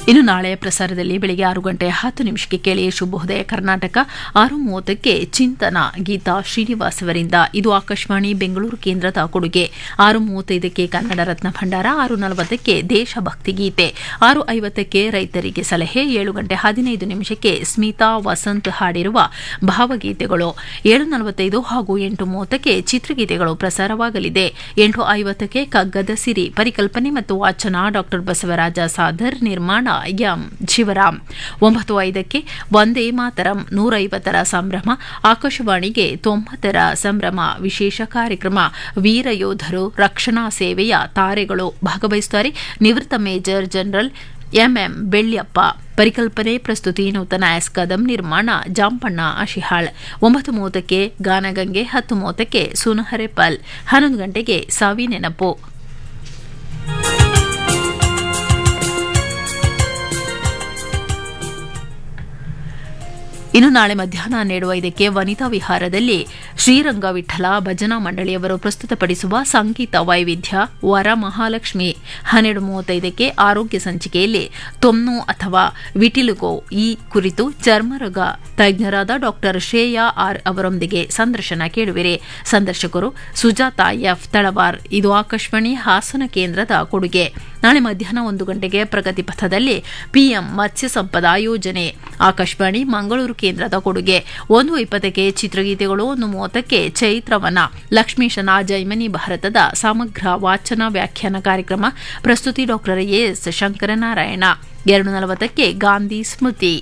ಇನ್ನು ನಾಳೆ ಪ್ರಸಾರದಲ್ಲಿ ಬೆಳಿಗ್ಗೆ ಆರು ಗಂಟೆ ಹತ್ತು ನಿಮಿಷಕ್ಕೆ ಕೇಳಿ ಶುಭೋದಯ ಕರ್ನಾಟಕ ಆರು ಮೂವತ್ತಕ್ಕೆ ಚಿಂತನ ಗೀತಾ ಶ್ರೀನಿವಾಸ್ ಅವರಿಂದ ಇದು ಆಕಾಶವಾಣಿ ಬೆಂಗಳೂರು ಕೇಂದ್ರದ ಕೊಡುಗೆ ಆರು ಮೂವತ್ತೈದಕ್ಕೆ ಕನ್ನಡ ರತ್ನ ಭಂಡಾರ ಆರು ನಲವತ್ತಕ್ಕೆ ದೇಶಭಕ್ತಿ ಗೀತೆ ಆರು ಐವತ್ತಕ್ಕೆ ರೈತರಿಗೆ ಸಲಹೆ ಏಳು ಗಂಟೆ ಹದಿನೈದು ನಿಮಿಷಕ್ಕೆ ಸ್ಮಿತಾ ವಸಂತ್ ಹಾಡಿರುವ ಭಾವಗೀತೆಗಳು ಏಳು ನಲವತ್ತೈದು ಹಾಗೂ ಎಂಟು ಮೂವತ್ತಕ್ಕೆ ಚಿತ್ರಗೀತೆಗಳು ಪ್ರಸಾರವಾಗಲಿದೆ ಎಂಟು ಐವತ್ತಕ್ಕೆ ಕಗ್ಗದ ಸಿರಿ ಪರಿಕಲ್ಪನೆ ಮತ್ತು ವಾಚನ ಡಾ ಬಸವರಾಜ ಸಾದರ್ ನಿರ್ಮಾಣ ಎಂ ಶಿವರಾಮ್ ಒಂಬತ್ತು ಐದಕ್ಕೆ ಒಂದೇ ಮಾತರಂ ನೂರೈವತ್ತರ ಸಂಭ್ರಮ ಆಕಾಶವಾಣಿಗೆ ತೊಂಬತ್ತರ ಸಂಭ್ರಮ ವಿಶೇಷ ಕಾರ್ಯಕ್ರಮ ವೀರ ಯೋಧರು ರಕ್ಷಣಾ ಸೇವೆಯ ತಾರೆಗಳು ಭಾಗವಹಿಸುತ್ತಾರೆ ನಿವೃತ್ತ ಮೇಜರ್ ಜನರಲ್ ಎಂಎಂ ಬೆಳ್ಯಪ್ಪ ಪರಿಕಲ್ಪನೆ ಪ್ರಸ್ತುತಿ ನೂತನ ಎಸ್ ಕದಂ ನಿರ್ಮಾಣ ಜಾಂಪಣ್ಣ ಅಶಿಹಾಳ್ ಒಂಬತ್ತು ಮೂವತ್ತಕ್ಕೆ ಗಾನಗಂಗೆ ಹತ್ತು ಮೂವತ್ತಕ್ಕೆ ಸುನಹರೆ ಪಲ್ ಹನ್ನೊಂದು ಗಂಟೆಗೆ ಸಾವಿ ನೆನಪು ಇನ್ನು ನಾಳೆ ಮಧ್ಯಾಹ್ನ ಹನ್ನೆರಡು ಐದಕ್ಕೆ ವನಿತಾ ವಿಹಾರದಲ್ಲಿ ಶ್ರೀರಂಗ ವಿಠಲ ಭಜನಾ ಮಂಡಳಿಯವರು ಪ್ರಸ್ತುತಪಡಿಸುವ ಸಂಗೀತ ವೈವಿಧ್ಯ ವರ ಮಹಾಲಕ್ಷ್ಮಿ ಹನ್ನೆರಡು ಮೂವತ್ತೈದಕ್ಕೆ ಆರೋಗ್ಯ ಸಂಚಿಕೆಯಲ್ಲಿ ತೊಮ್ನು ಅಥವಾ ವಿಟಿಲುಗೋ ಈ ಕುರಿತು ಚರ್ಮರೋಗ ತಜ್ಞರಾದ ಡಾಕ್ಟರ್ ಶ್ರೇಯಾ ಆರ್ ಅವರೊಂದಿಗೆ ಸಂದರ್ಶನ ಕೇಳುವಿರಿ ಸಂದರ್ಶಕರು ಸುಜಾತಾ ಎಫ್ ತಳವಾರ್ ಇದು ಆಕಾಶವಾಣಿ ಹಾಸನ ಕೇಂದ್ರದ ಕೊಡುಗೆ ನಾಳೆ ಮಧ್ಯಾಹ್ನ ಒಂದು ಗಂಟೆಗೆ ಪ್ರಗತಿ ಪಥದಲ್ಲಿ ಪಿಎಂ ಮತ್ಸ್ಯ ಸಂಪದ ಯೋಜನೆ ಆಕಾಶವಾಣಿ ಮಂಗಳೂರು ಕೇಂದ್ರದ ಕೊಡುಗೆ ಒಂದು ಇಪ್ಪತ್ತಕ್ಕೆ ಚಿತ್ರಗೀತೆಗಳು ಒಂದು ಮೂವತ್ತಕ್ಕೆ ಚೈತ್ರವನ ಲಕ್ಷ್ಮೀಶನ ಜೈಮನಿ ಭಾರತದ ಸಮಗ್ರ ವಾಚನ ವ್ಯಾಖ್ಯಾನ ಕಾರ್ಯಕ್ರಮ ಪ್ರಸ್ತುತಿ ಡಾಕ್ಟರ್ ಎಸ್ ಶಂಕರನಾರಾಯಣ ಎರಡು ನಲವತ್ತಕ್ಕೆ ಗಾಂಧಿ ಸ್ಮೃತಿ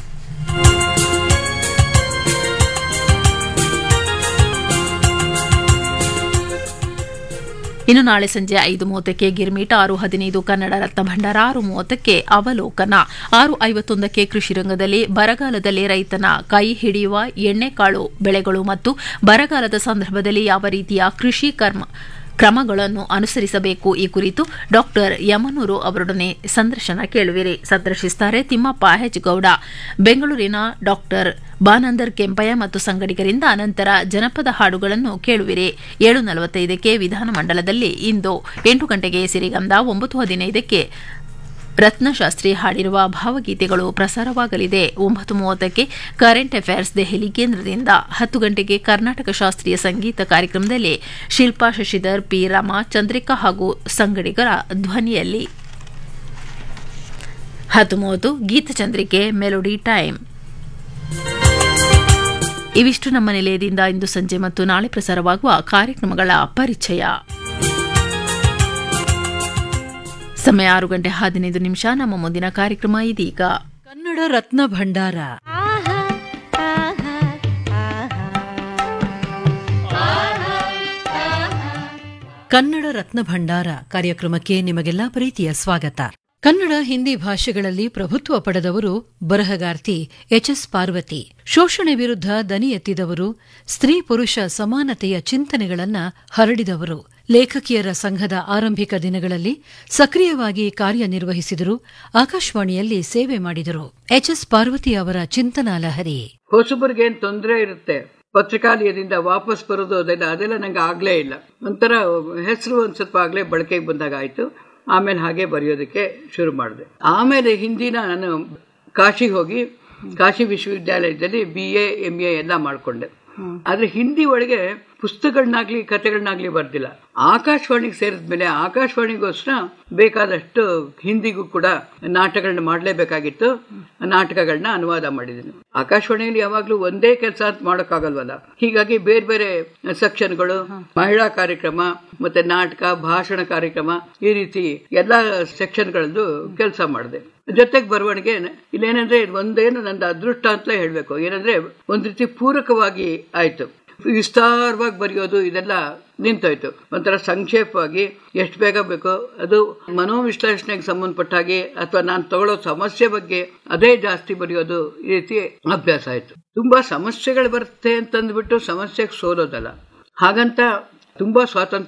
ಇನ್ನು ನಾಳೆ ಸಂಜೆ ಐದು ಮೂವತ್ತಕ್ಕೆ ಗಿರ್ಮಿಟ್ ಆರು ಹದಿನೈದು ಕನ್ನಡ ರತ್ನ ಭಂಡಾರ ಆರು ಮೂವತ್ತಕ್ಕೆ ಅವಲೋಕನ ಆರು ಐವತ್ತೊಂದಕ್ಕೆ ಕೃಷಿ ರಂಗದಲ್ಲಿ ಬರಗಾಲದಲ್ಲಿ ರೈತನ ಕೈ ಹಿಡಿಯುವ ಎಣ್ಣೆಕಾಳು ಬೆಳೆಗಳು ಮತ್ತು ಬರಗಾಲದ ಸಂದರ್ಭದಲ್ಲಿ ಯಾವ ರೀತಿಯ ಕೃಷಿ ಕರ್ಮ ಕ್ರಮಗಳನ್ನು ಅನುಸರಿಸಬೇಕು ಈ ಕುರಿತು ಡಾಕ್ಟರ್ ಯಮನೂರು ಅವರೊಡನೆ ಸಂದರ್ಶನ ಕೇಳುವಿರಿ ಸಂದರ್ಶಿಸುತ್ತಾರೆ ತಿಮ್ಮಪ್ಪ ಹೆಚ್ ಗೌಡ ಬೆಂಗಳೂರಿನ ಡಾಕ್ಟರ್ ಬಾನಂದರ್ ಕೆಂಪಯ್ಯ ಮತ್ತು ಸಂಗಡಿಗರಿಂದ ನಂತರ ಜನಪದ ಹಾಡುಗಳನ್ನು ಕೇಳುವಿರಿ ಏಳು ನಲವತ್ತೈದಕ್ಕೆ ವಿಧಾನಮಂಡಲದಲ್ಲಿ ಇಂದು ಎಂಟು ಗಂಟೆಗೆ ಸಿರಿಗಂಧ ಒಂಬತ್ತು ಹದಿನೈದಕ್ಕೆ ರತ್ನಶಾಸ್ತ್ರಿ ಹಾಡಿರುವ ಭಾವಗೀತೆಗಳು ಪ್ರಸಾರವಾಗಲಿದೆ ಒಂಬತ್ತು ಮೂವತ್ತಕ್ಕೆ ಕರೆಂಟ್ ಅಫೇರ್ಸ್ ದೆಹಲಿ ಕೇಂದ್ರದಿಂದ ಹತ್ತು ಗಂಟೆಗೆ ಕರ್ನಾಟಕ ಶಾಸ್ತ್ರೀಯ ಸಂಗೀತ ಕಾರ್ಯಕ್ರಮದಲ್ಲಿ ಶಿಲ್ಪಾ ಶಶಿಧರ್ ಪಿ ರಮ ಚಂದ್ರಿಕಾ ಹಾಗೂ ಸಂಗಡಿಗರ ಧ್ವನಿಯಲ್ಲಿ ಹತ್ತು ಮೂವತ್ತು ಗೀತಚಂದ್ರಿಕೆ ಮೆಲೋಡಿ ಟೈಮ್ ಇವಿಷ್ಟು ನಮ್ಮ ನಿಲಯದಿಂದ ಇಂದು ಸಂಜೆ ಮತ್ತು ನಾಳೆ ಪ್ರಸಾರವಾಗುವ ಕಾರ್ಯಕ್ರಮಗಳ ಪರಿಚಯ ಸಮಯ ಆರು ಗಂಟೆ ಹದಿನೈದು ನಿಮಿಷ ನಮ್ಮ ಮುಂದಿನ ಕಾರ್ಯಕ್ರಮ ಇದೀಗ ಕನ್ನಡ ರತ್ನ ಭಂಡಾರ ಕನ್ನಡ ರತ್ನ ಭಂಡಾರ ಕಾರ್ಯಕ್ರಮಕ್ಕೆ ನಿಮಗೆಲ್ಲ ಪ್ರೀತಿಯ ಸ್ವಾಗತ ಕನ್ನಡ ಹಿಂದಿ ಭಾಷೆಗಳಲ್ಲಿ ಪ್ರಭುತ್ವ ಪಡೆದವರು ಬರಹಗಾರ್ತಿ ಎಚ್ ಎಸ್ ಪಾರ್ವತಿ ಶೋಷಣೆ ವಿರುದ್ಧ ದನಿ ಎತ್ತಿದವರು ಸ್ತ್ರೀ ಪುರುಷ ಸಮಾನತೆಯ ಚಿಂತನೆಗಳನ್ನ ಹರಡಿದವರು ಲೇಖಕಿಯರ ಸಂಘದ ಆರಂಭಿಕ ದಿನಗಳಲ್ಲಿ ಸಕ್ರಿಯವಾಗಿ ಕಾರ್ಯನಿರ್ವಹಿಸಿದರು ಆಕಾಶವಾಣಿಯಲ್ಲಿ ಸೇವೆ ಮಾಡಿದರು ಎಚ್ ಎಸ್ ಪಾರ್ವತಿ ಅವರ ಚಿಂತನಾ ಲಹರಿ ಹೊಸಬರಿಗೆ ಏನ್ ತೊಂದರೆ ಇರುತ್ತೆ ಪತ್ರಿಕಾಲಯದಿಂದ ವಾಪಸ್ ಬರೋದು ಅದೆಲ್ಲ ಅದೆಲ್ಲ ನಂಗೆ ಆಗ್ಲೇ ಇಲ್ಲ ಒಂಥರ ಹೆಸರು ಒಂದ್ ಸ್ವಲ್ಪ ಆಗ್ಲೇ ಬಳಕೆಗೆ ಬಂದಾಗ ಆಯ್ತು ಆಮೇಲೆ ಹಾಗೆ ಬರೆಯೋದಕ್ಕೆ ಶುರು ಮಾಡಿದೆ ಆಮೇಲೆ ಹಿಂದಿನ ನಾನು ಕಾಶಿಗೆ ಹೋಗಿ ಕಾಶಿ ವಿಶ್ವವಿದ್ಯಾಲಯದಲ್ಲಿ ಬಿ ಎ ಎಂ ಎ ಎಲ್ಲ ಮಾಡ್ಕೊಂಡೆ ಆದ್ರೆ ಹಿಂದಿ ಒಳಗೆ ಪುಸ್ತಕಗಳನ್ನಾಗ್ಲಿ ಕಥೆಗಳನ್ನಾಗ್ಲಿ ಬರ್ದಿಲ್ಲ ಆಕಾಶವಾಣಿಗೆ ಸೇರಿದ್ಮೇಲೆ ಆಕಾಶವಾಣಿಗೋಸ್ಕರ ಬೇಕಾದಷ್ಟು ಹಿಂದಿಗೂ ಕೂಡ ನಾಟಕಗಳನ್ನ ಮಾಡಲೇಬೇಕಾಗಿತ್ತು ನಾಟಕಗಳನ್ನ ಅನುವಾದ ಮಾಡಿದ್ದೀನಿ ಆಕಾಶವಾಣಿಯಲ್ಲಿ ಯಾವಾಗ್ಲೂ ಒಂದೇ ಕೆಲಸ ಅಂತ ಮಾಡೋಕ್ಕಾಗಲ್ವಲ್ಲ ಹೀಗಾಗಿ ಬೇರೆ ಬೇರೆ ಸೆಕ್ಷನ್ಗಳು ಮಹಿಳಾ ಕಾರ್ಯಕ್ರಮ ಮತ್ತೆ ನಾಟಕ ಭಾಷಣ ಕಾರ್ಯಕ್ರಮ ಈ ರೀತಿ ಎಲ್ಲಾ ಸೆಕ್ಷನ್ಗಳದ್ದು ಕೆಲಸ ಮಾಡಿದೆ ಜೊತೆಗೆ ಬರವಣಿಗೆ ಇಲ್ಲೇನಂದ್ರೆ ಒಂದೇನು ನಂದು ಅದೃಷ್ಟ ಅಂತಲೇ ಹೇಳ್ಬೇಕು ಏನಂದ್ರೆ ಒಂದ್ ರೀತಿ ಪೂರಕವಾಗಿ ಆಯ್ತು ವಿಸ್ತಾರವಾಗಿ ಬರೆಯೋದು ಇದೆಲ್ಲ ನಿಂತೋಯ್ತು ಒಂಥರ ಸಂಕ್ಷೇಪವಾಗಿ ಎಷ್ಟು ಬೇಗ ಬೇಕೋ ಅದು ಮನೋವಿಶ್ಲೇಷಣೆಗೆ ಸಂಬಂಧಪಟ್ಟ ಹಾಗೆ ಅಥವಾ ನಾನು ತಗೊಳ್ಳೋ ಸಮಸ್ಯೆ ಬಗ್ಗೆ ಅದೇ ಜಾಸ್ತಿ ಬರೆಯೋದು ಈ ರೀತಿ ಅಭ್ಯಾಸ ಆಯ್ತು ತುಂಬಾ ಸಮಸ್ಯೆಗಳು ಬರುತ್ತೆ ಅಂತಂದ್ಬಿಟ್ಟು ಸಮಸ್ಯೆಗೆ ಸೋಲೋದಲ್ಲ ಹಾಗಂತ ತುಂಬಾ ಸ್ವಾತಂತ್ರ್ಯ